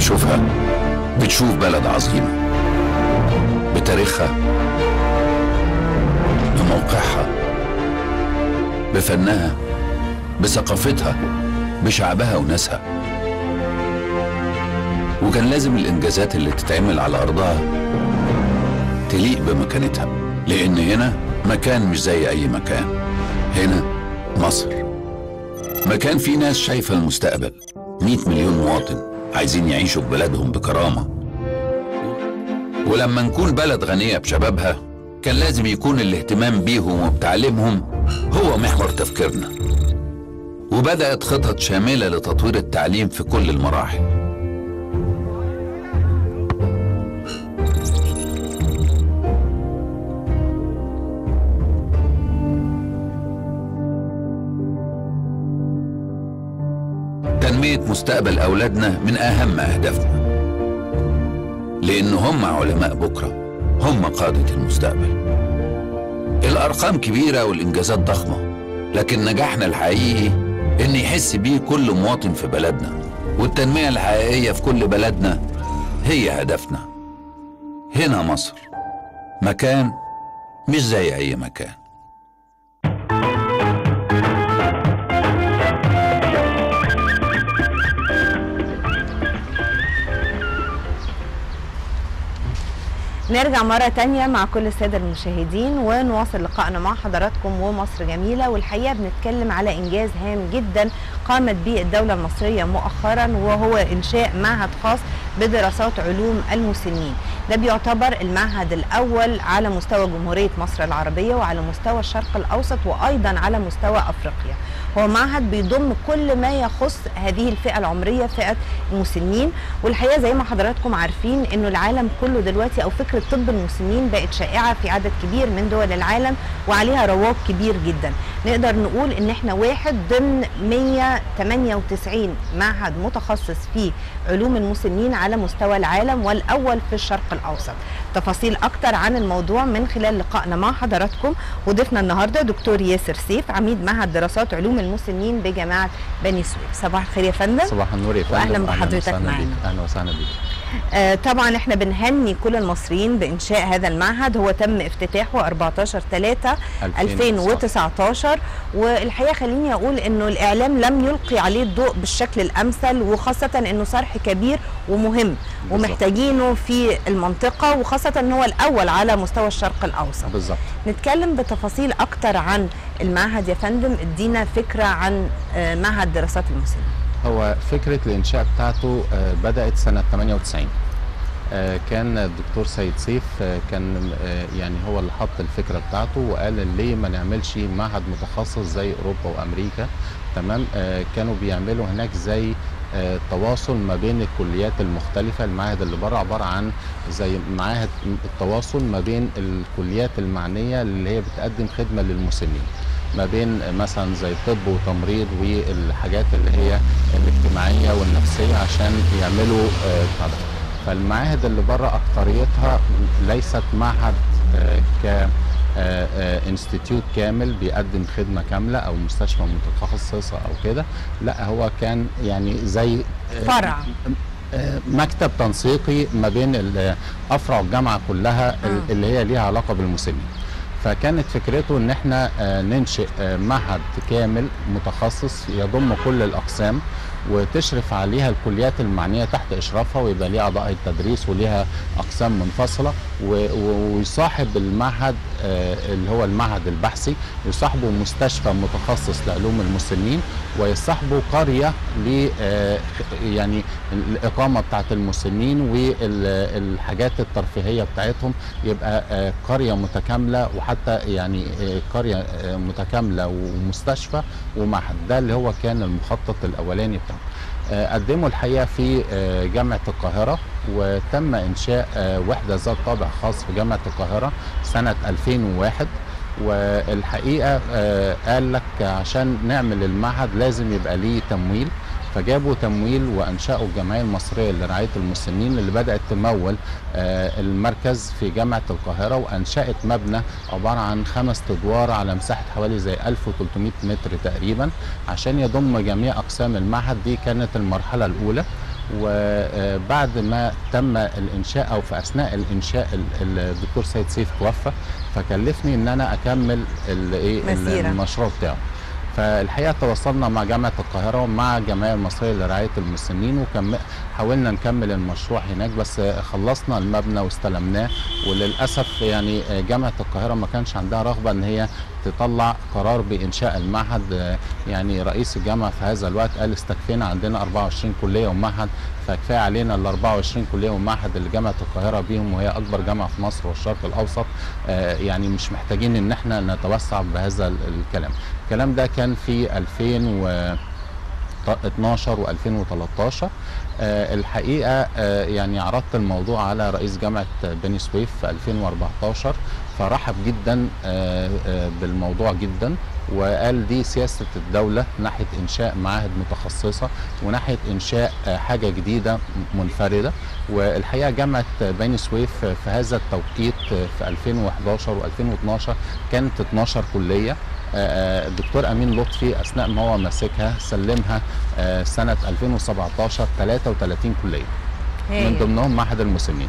بتشوفها بتشوف بلد عظيمة بتاريخها بموقعها بفنها بثقافتها بشعبها وناسها وكان لازم الإنجازات اللي تتعمل على أرضها تليق بمكانتها لأن هنا مكان مش زي أي مكان هنا مصر مكان فيه ناس شايفة المستقبل 100 مليون مواطن عايزين يعيشوا في بلدهم بكرامة ولما نكون بلد غنية بشبابها كان لازم يكون الاهتمام بيهم وبتعليمهم هو محور تفكيرنا وبدأت خطط شاملة لتطوير التعليم في كل المراحل تنمية مستقبل أولادنا من أهم أهدافنا لأن هم علماء بكرة هم قادة المستقبل الأرقام كبيرة والإنجازات ضخمة لكن نجاحنا الحقيقي إن يحس بيه كل مواطن في بلدنا والتنمية الحقيقية في كل بلدنا هي هدفنا هنا مصر مكان مش زي أي مكان نرجع مرة تانية مع كل السادة المشاهدين ونواصل لقائنا مع حضراتكم ومصر جميلة والحقيقة بنتكلم على إنجاز هام جدا قامت به الدولة المصرية مؤخرا وهو إنشاء معهد خاص بدراسات علوم المسنين ده بيعتبر المعهد الأول على مستوى جمهورية مصر العربية وعلى مستوى الشرق الأوسط وأيضا على مستوى أفريقيا هو معهد بيضم كل ما يخص هذه الفئة العمرية فئة المسنين والحقيقة زي ما حضراتكم عارفين انه العالم كله دلوقتي او فكرة طب المسنين بقت شائعة في عدد كبير من دول العالم وعليها رواج كبير جدا نقدر نقول ان احنا واحد ضمن 198 معهد متخصص في علوم المسنين على مستوى العالم والاول في الشرق الاوسط تفاصيل اكتر عن الموضوع من خلال لقائنا مع حضراتكم وضيفنا النهارده دكتور ياسر سيف عميد معهد دراسات علوم المسنين بجامعه بني سويف صباح الخير يا فندم صباح النور يا فندم وأهلاً بحضرتك وسهلاً معانا. بيك. اهلا وسهلا بيك آه طبعا احنا بنهني كل المصريين بانشاء هذا المعهد هو تم افتتاحه 14 3 2019 والحقيقه خليني اقول انه الاعلام لم يلقي عليه الضوء بالشكل الامثل وخاصه انه صرح كبير ومهم ومحتاجينه في المنطقه وخاصه ان هو الاول على مستوى الشرق الاوسط بالظبط نتكلم بتفاصيل اكتر عن المعهد يا فندم ادينا فكره عن آه، معهد دراسات المسلمين هو فكره الانشاء بتاعته آه، بدات سنه 98 آه، كان الدكتور سيد سيف آه، كان آه، يعني هو اللي حط الفكره بتاعته وقال ليه ما نعملش معهد متخصص زي اوروبا وامريكا تمام آه، كانوا بيعملوا هناك زي آه، تواصل ما بين الكليات المختلفة المعاهد اللي بره عبارة عن زي معاهد التواصل ما بين الكليات المعنية اللي هي بتقدم خدمة للمسنين ما بين مثلا زي طب وتمريض والحاجات اللي هي الاجتماعية والنفسية عشان يعملوا آه، بتاع ده. فالمعاهد اللي بره أكتريتها ليست معهد آه، ك انستيتيوت كامل بيقدم خدمه كامله او مستشفى متخصصه او كده لا هو كان يعني زي آه، فرع آه، مكتب تنسيقي ما بين ال- افرع الجامعه كلها ال- آه. اللي هي ليها علاقه بالمسنين فكانت فكرته ان احنا آه، ننشئ آه، معهد كامل متخصص يضم كل الاقسام وتشرف عليها الكليات المعنيه تحت اشرافها ويبقى ليها اعضاء التدريس وليها اقسام منفصله و- و- ويصاحب المعهد آه، اللي هو المعهد البحثي يصاحبه مستشفى متخصص لعلوم المسنين ويصاحبه قريه ل آه، يعني الاقامه بتاعت المسنين والحاجات الترفيهيه بتاعتهم يبقى آه، قريه متكامله وحتى يعني آه، قريه آه، متكامله ومستشفى ومعهد ده اللي هو كان المخطط الاولاني بتاعه آه، قدموا الحقيقه في آه، جامعه القاهره وتم انشاء آه، وحده ذات طابع خاص في جامعه القاهره سنه 2001 والحقيقه آه، قال لك عشان نعمل المعهد لازم يبقى ليه تمويل فجابوا تمويل وانشأوا الجمعيه المصريه لرعايه المسنين اللي بدات تمول آه، المركز في جامعه القاهره وانشأت مبنى عباره عن خمس ادوار على مساحه حوالي زي 1300 متر تقريبا عشان يضم جميع اقسام المعهد دي كانت المرحله الاولى وبعد ما تم الانشاء او في اثناء الانشاء ال- الدكتور سيد سيف توفى فكلفني ان انا اكمل الايه مسيرة. المشروع بتاعه فالحقيقه تواصلنا مع جامعه القاهره ومع الجمعيه المصريه لرعايه المسنين وحاولنا نكمل المشروع هناك بس خلصنا المبنى واستلمناه وللاسف يعني جامعه القاهره ما كانش عندها رغبه ان هي تطلع قرار بانشاء المعهد يعني رئيس الجامعه في هذا الوقت قال استكفينا عندنا 24 كليه ومعهد فكفايه علينا ال 24 كليه ومعهد اللي جامعه القاهره بيهم وهي اكبر جامعه في مصر والشرق الاوسط آه، يعني مش محتاجين ان احنا نتوسع بهذا ال- الكلام الكلام ده كان في 2012 و2013 آه، الحقيقه آه، يعني عرضت الموضوع على رئيس جامعه بني سويف في 2014 فرحب جدا آه، آه، بالموضوع جدا وقال دي سياسه الدوله ناحيه انشاء معاهد متخصصه وناحيه انشاء آه، حاجه جديده منفرده والحقيقه جامعه بني سويف في هذا التوقيت في 2011 و2012 كانت 12 كليه آه، آه، الدكتور امين لطفي اثناء ما هو ماسكها سلمها آه، سنه 2017 33 كليه من هايل. ضمنهم معهد المسنين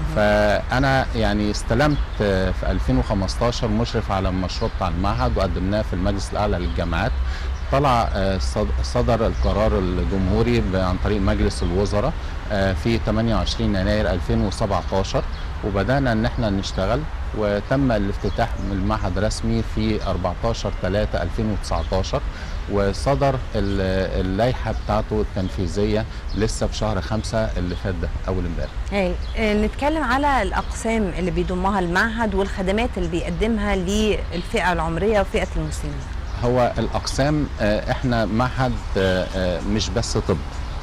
فانا يعني استلمت آه، في 2015 مشرف على المشروع بتاع المعهد وقدمناه في المجلس الاعلى للجامعات طلع آه، صد- صدر القرار الجمهوري ب- عن طريق مجلس الوزراء آه، في 28 يناير 2017 وبدانا ان احنا نشتغل وتم الافتتاح من المعهد رسمي في 14 3 2019 وصدر ال- اللائحه بتاعته التنفيذيه لسه في شهر خمسة اللي فات ده اول امبارح هاي آه، نتكلم على الأقسام اللي بيضمها المعهد والخدمات اللي بيقدمها للفئة العمرية وفئة المسنين هو الاقسام آه، احنا معهد آه، آه، مش بس طب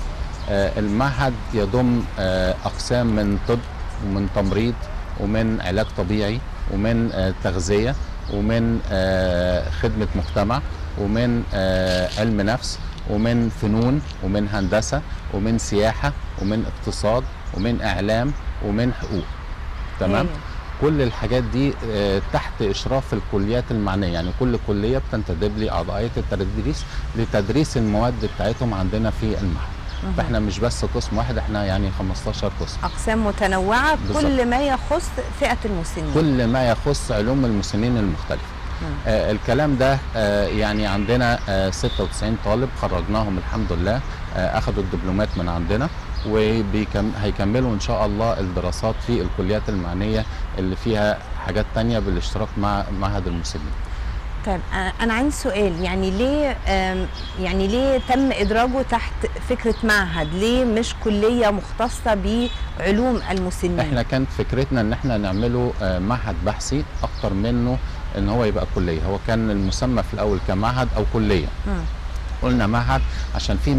آه، المعهد يضم آه، اقسام من طب ومن تمريض ومن علاج طبيعي ومن آه، تغذيه ومن آه، خدمه مجتمع ومن آه، علم نفس ومن فنون ومن هندسه ومن سياحه ومن اقتصاد ومن اعلام ومن حقوق تمام هايل. كل الحاجات دي آه، تحت اشراف الكليات المعنيه يعني كل كليه بتنتدب لي اعضائيه التدريس لتدريس المواد بتاعتهم عندنا في المعهد مهم. فاحنا مش بس قسم واحد احنا يعني 15 قسم أقسام متنوعة بالظبط. كل ما يخص فئة المسنين كل ما يخص علوم المسنين المختلفه مم. آه الكلام ده آه يعني عندنا آه 96 طالب خرجناهم الحمد لله آه اخذوا الدبلومات من عندنا وهيكملوا ان شاء الله الدراسات في الكليات المعنيه اللي فيها حاجات تانية بالاشتراك مع معهد المسنين طيب أنا- أنا عندي سؤال يعني ليه آم، يعني ليه تم إدراجه تحت فكرة معهد ليه مش كلية مختصة بعلوم المسنين احنا كانت فكرتنا ان احنا نعمله آه، معهد بحثي اكتر منه ان هو يبقى كليه هو كان المسمى في الاول كمعهد او كليه مم. قلنا معهد عشان في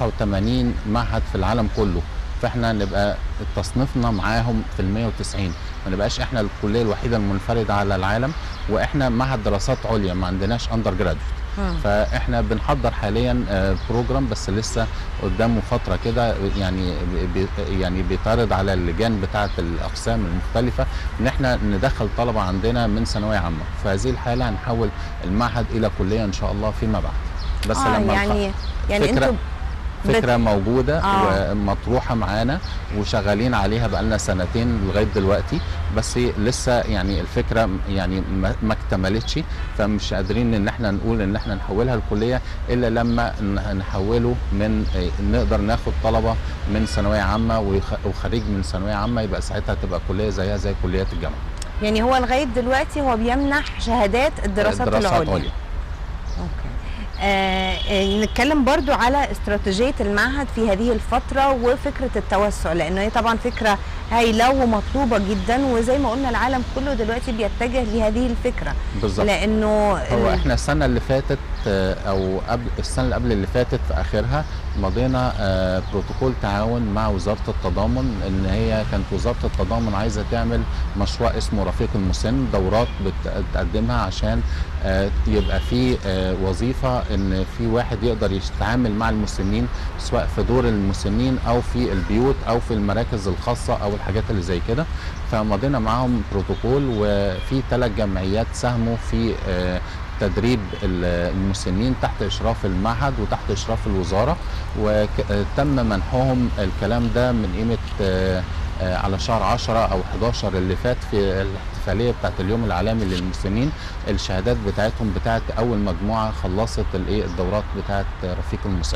189 معهد في العالم كله فاحنا نبقى تصنيفنا معاهم في ال 190 ما نبقاش احنا الكليه الوحيده المنفرده على العالم واحنا معهد دراسات عليا ما عندناش اندر جراديوت مم. فاحنا بنحضر حاليا آه، بروجرام بس لسه قدامه فتره كده يعني بي يعني بيتعرض على اللجان بتاعه الاقسام المختلفه ان احنا ندخل طلبه عندنا من ثانويه عامه في هذه الحاله هنحول المعهد الى كليه ان شاء الله فيما بعد بس آه لما الخ- يعني يعني فكرة- انتوا بت- فكره موجوده آه. ومطروحه معانا وشغالين عليها بقالنا سنتين لغايه دلوقتي بس لسه يعني الفكره يعني ما ما اكتملتش فمش قادرين ان احنا نقول ان احنا نحولها لكليه الا لما ن- نحوله من إيه، نقدر ناخد طلبه من ثانويه عامه ويخ- وخريج من ثانويه عامه يبقى ساعتها تبقى كليه زيها زي كليات الجامعه يعني هو لغايه دلوقتي هو بيمنح شهادات الدراسات العليا عليا اوكي آه آه، نتكلم برضو على استراتيجية المعهد في هذه الفترة وفكرة التوسع لأنه هي طبعا فكرة هايلة ومطلوبة جدا وزي ما قلنا العالم كله دلوقتي بيتجه لهذه الفكرة بالظبط لأنه هو ال- احنا السنه اللي فاتت آه، او قبل السنه اللي قبل اللي فاتت في اخرها مضينا آه، بروتوكول تعاون مع وزاره التضامن ان هي كانت وزاره التضامن عايزه تعمل مشروع اسمه رفيق المسن دورات بت- بتقدمها عشان آه، يبقى في آه، وظيفه ان في واحد يقدر يتعامل مع المسنين سواء في دور المسنين او في البيوت او في المراكز الخاصه او الحاجات اللي زي كده فمضينا معاهم بروتوكول وفي ثلاث جمعيات ساهموا في آه، تدريب ال- المسنين تحت اشراف المعهد وتحت اشراف الوزاره وتم منحهم الكلام ده من قيمه آه، آه، على شهر 10 او 11 اللي فات في الاحتفاليه بتاعت اليوم العالمي للمسنين الشهادات بتاعتهم بتاعت اول مجموعه خلصت الايه الدورات بتاعت رفيق المسن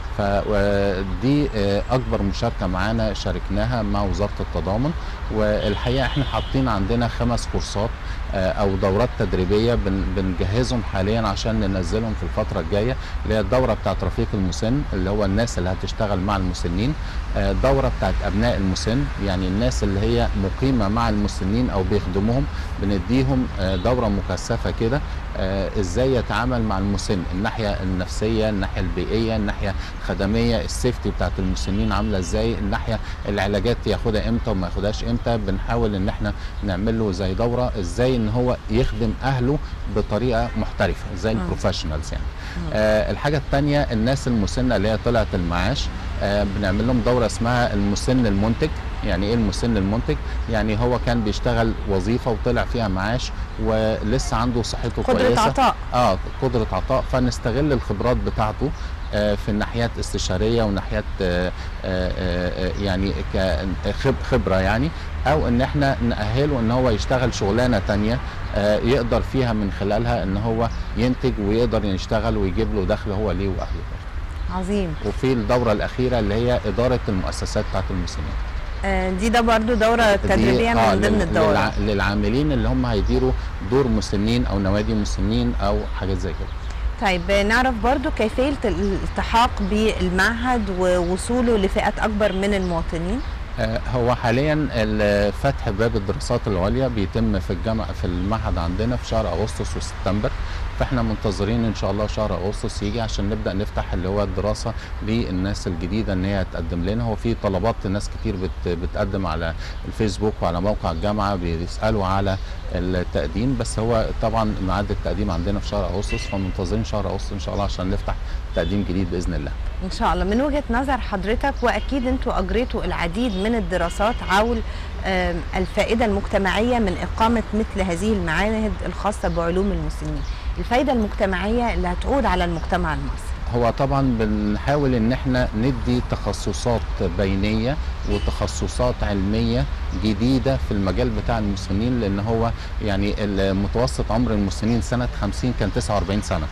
فدي اكبر مشاركه معانا شاركناها مع وزاره التضامن والحقيقه احنا حاطين عندنا خمس كورسات آه، او دورات تدريبيه بن- بنجهزهم حاليا عشان ننزلهم في الفتره الجايه اللي هي الدوره بتاعت رفيق المسن اللي هو الناس اللي هتشتغل مع المسنين آه، الدوره بتاعت ابناء المسن يعني الناس اللي هي مقيمه مع المسنين او بيخدموهم بنديهم آه، دوره مكثفه كده آه، ازاي يتعامل مع المسن الناحيه النفسيه الناحيه البيئيه الناحيه الخدميه السيفتي بتاعت المسنين عامله ازاي الناحيه العلاجات ياخدها امتى وما ياخدهاش امتى بنحاول ان احنا نعمل له زي دوره ازاي ان هو يخدم اهله بطريقه محترفه زي مم. البروفيشنالز يعني آه الحاجه الثانيه الناس المسنه اللي هي طلعت المعاش آه بنعمل لهم دوره اسمها المسن المنتج يعني ايه المسن المنتج يعني هو كان بيشتغل وظيفه وطلع فيها معاش ولسه عنده صحته قدره كويسه عطاء اه قدره عطاء فنستغل الخبرات بتاعته آه، في الناحيات استشاريه وناحيات آه، آه، آه، يعني كخب- خبره يعني او ان احنا نأهله ان هو يشتغل شغلانه تانية آه، يقدر فيها من خلالها ان هو ينتج ويقدر يشتغل ويجيب له دخل هو ليه واهله عظيم وفي الدوره الاخيره اللي هي اداره المؤسسات بتاعت المسنين آه، دي ده برضو دوره دي- تدريبيه آه، من ضمن لل- الدورات للع- للعاملين اللي هم هيديروا دور مسنين او نوادي مسنين او حاجات زي كده طيب آه، نعرف برضو كيفيه الالتحاق بالمعهد ووصوله لفئات اكبر من المواطنين آه، هو حاليا ال- فتح باب الدراسات العليا بيتم في الجامعه في المعهد عندنا في شهر اغسطس وسبتمبر فاحنا منتظرين ان شاء الله شهر اغسطس يجي عشان نبدا نفتح اللي هو الدراسه للناس الجديده ان هي تقدم لنا هو في طلبات ناس كتير بت بتقدم على الفيسبوك وعلى موقع الجامعه بيسالوا على التقديم بس هو طبعا ميعاد التقديم عندنا في شهر اغسطس فمنتظرين شهر اغسطس ان شاء الله عشان نفتح تقديم جديد باذن الله ان شاء الله من وجهه نظر حضرتك واكيد انتوا اجريتوا العديد من الدراسات حول آم، الفائده المجتمعيه من اقامه مثل هذه المعاهد الخاصه بعلوم المسنين الفائده المجتمعيه اللي هتعود على المجتمع المصري هو طبعا بنحاول ان احنا ندي تخصصات بينيه وتخصصات علميه جديده في المجال بتاع المسنين لان هو يعني متوسط عمر المسنين سنه 50 كان 49 سنه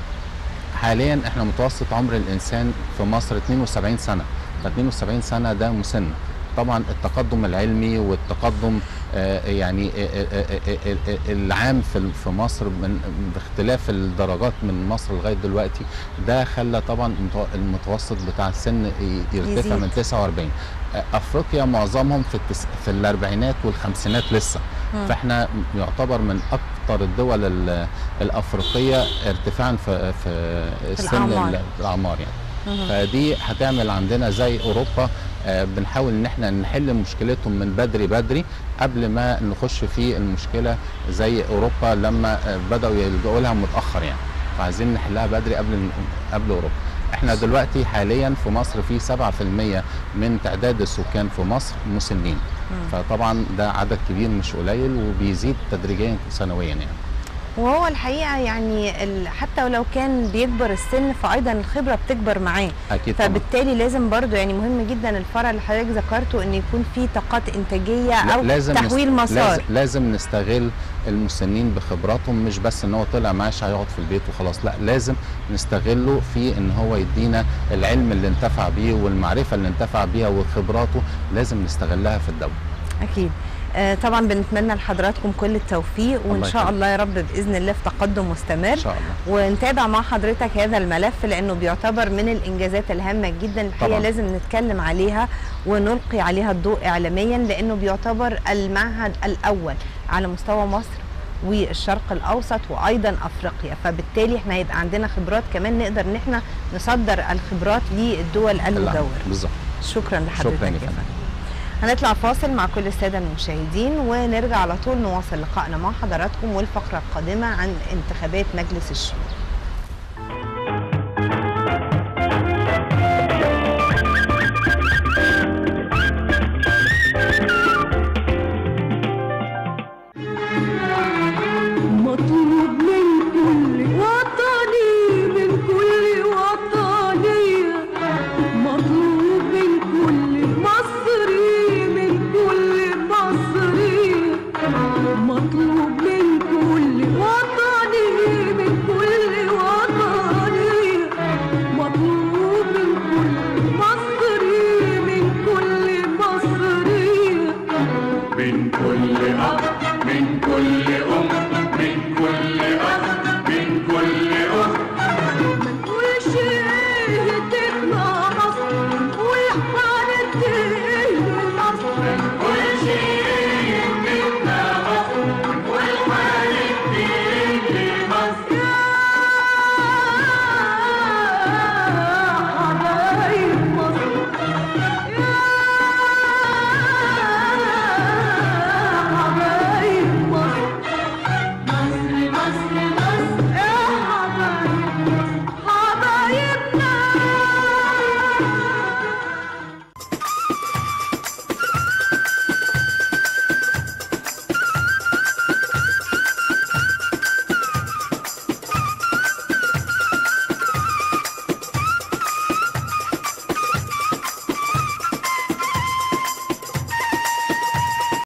حاليا احنا متوسط عمر الانسان في مصر 72 سنه ف 72 سنه ده مسن طبعا التقدم العلمي والتقدم آه، يعني آه، آه، آه، آه، آه، العام في في مصر من باختلاف الدرجات من مصر لغايه دلوقتي ده خلى طبعا المتو- المتوسط بتاع السن ي- يرتفع يزيد. من 49 آه، افريقيا معظمهم في التس... في الاربعينات والخمسينات لسه مم. فاحنا يعتبر من اكثر الدول ال- الافريقيه ارتفاعا في في السن الأعمار. ال- الاعمار يعني مهم. فدي هتعمل عندنا زي اوروبا آه، بنحاول ان احنا نحل مشكلتهم من بدري بدري قبل ما نخش في المشكله زي اوروبا لما آه، بداوا يلجؤوا لها متاخر يعني فعايزين نحلها بدري قبل قبل اوروبا احنا دلوقتي حاليا في مصر في 7% من تعداد السكان في مصر مسنين مم. فطبعا ده عدد كبير مش قليل وبيزيد تدريجيا سنويا يعني وهو الحقيقه يعني ال- حتى ولو كان بيكبر السن فايضا الخبره بتكبر معاه اكيد طبعا فبالتالي لازم برضو يعني مهم جدا الفرع اللي حضرتك ذكرته ان يكون في طاقات انتاجيه لا، او لازم نست- تحويل مسار لازم, لازم نستغل المسنين بخبراتهم مش بس ان هو طلع معاش هيقعد في البيت وخلاص لا لازم نستغله في ان هو يدينا العلم اللي انتفع بيه والمعرفه اللي انتفع بيها وخبراته لازم نستغلها في الدوله اكيد آه طبعا بنتمنى لحضراتكم كل التوفيق وان الله شاء يخليك. الله يا رب باذن الله في تقدم مستمر ان شاء الله ونتابع مع حضرتك هذا الملف لانه بيعتبر من الانجازات الهامه جدا الحقيقه طبعاً. لازم نتكلم عليها ونلقي عليها الضوء اعلاميا لانه بيعتبر المعهد الاول على مستوى مصر والشرق الاوسط وايضا افريقيا فبالتالي احنا هيبقى عندنا خبرات كمان نقدر ان احنا نصدر الخبرات للدول المجاوره بالظبط شكرا لحضرتك شكراً يا يا فندم. فندم هنطلع فاصل مع كل الساده المشاهدين ونرجع على طول نواصل لقائنا مع حضراتكم والفقره القادمه عن انتخابات مجلس الشيوخ